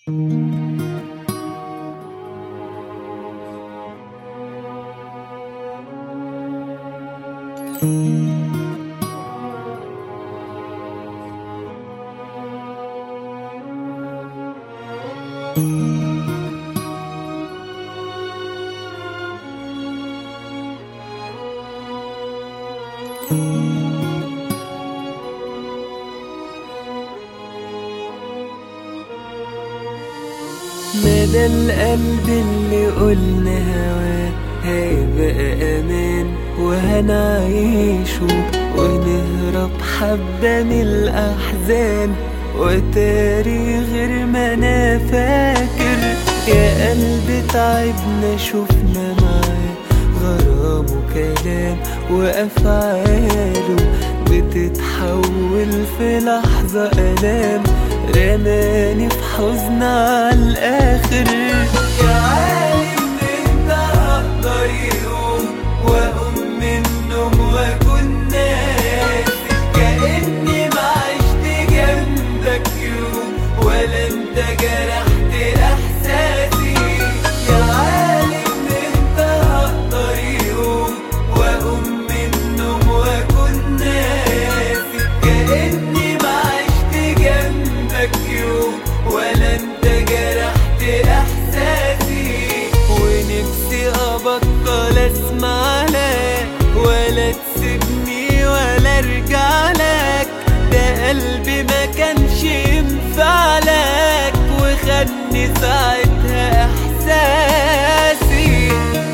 مدى القلب اللي قلنا هواه هيبقى امان وهنعيشه ونهرب حبة من الاحزان وتاري غير ما انا فاكر يا قلبي تعبنا شفنا معاه غرام وكلام وافعاله بتتحول في لحظة الام رماني في حزن على الاخر يا عالم انت هقدر يوم واقوم من النوم واكون ناسي كاني ما عشت جنبك يوم ولا انت جرحت احساسي يا عالم انت هقدر يوم واقوم من النوم واكون ناسي كاني ما عشت جنبك يوم ولا انت جرحت احساسي ونفسي ابطل اسمع لك ولا تسيبني ولا ارجع لك ده قلبي ما كانش ينفع لك وخدني ساعتها احساسي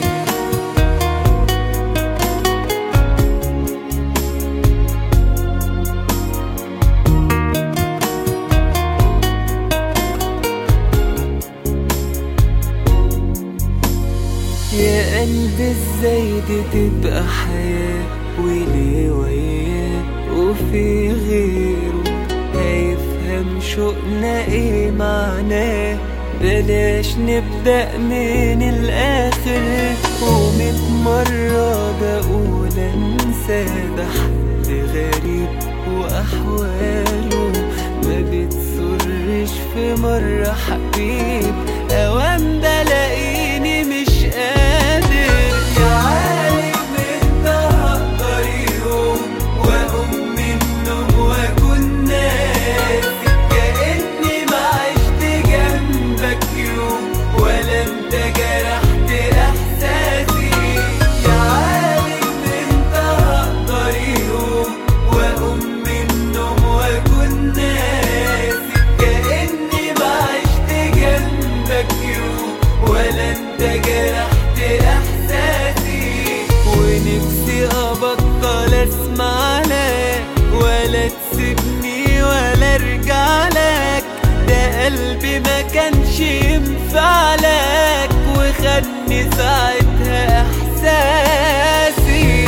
يا قلبي ازاي دي تبقى حياة وليه وياه وفي غيره هيفهم شوقنا ايه معناه بلاش نبدأ من الآخر وميت مرة بقول انسى ده حد غريب وأحواله ما بتسرش في مرة حبيب أوام بلاقيني مش قادر يا عالم انت هقدر يوم واقوم من النوم واكون ناسي كاني ما عشت جنبك يوم ولا انت جرحت احساسي يا عالم انت هقدر يوم واقوم من النوم واكون ناسي كاني ما عشت جنبك يوم ولا انت جرحت احساسي ونفسي ابطل اسمع لك ولا تسيبني ولا ارجع لك ده قلبي ما كانش ينفع لك وخدني ساعتها احساسي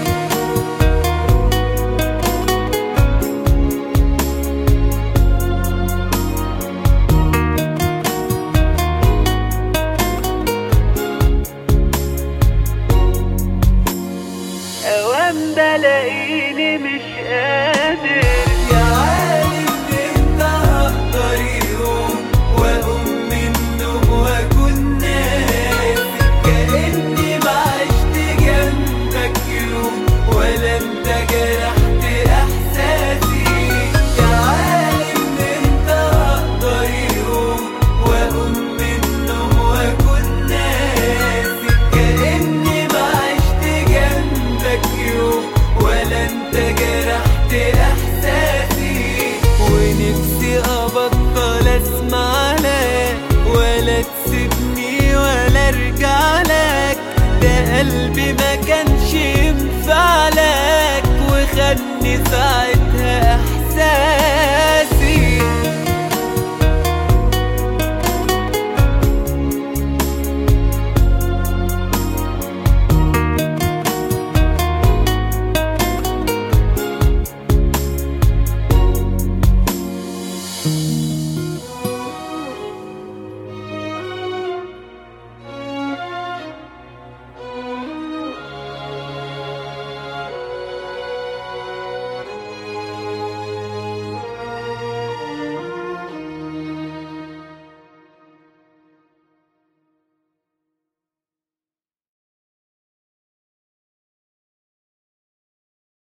اوام بلاقيني مش قادر يا عالم انت هقدر يوم واقوم من النوم واكون ناسي كاني ما عشت جنبك يوم ولا انت جرحت احساسي يا عالم انت هقدر يوم واقوم من النوم واكون ناسي كاني ما عشت جنبك يوم ولا انت جرحت احساسي ونفسي ابطل اسمع لك ولا تسيبني ولا ارجع لك ده قلبي ما كانش ينفع لك وخدني ساعتها احساسي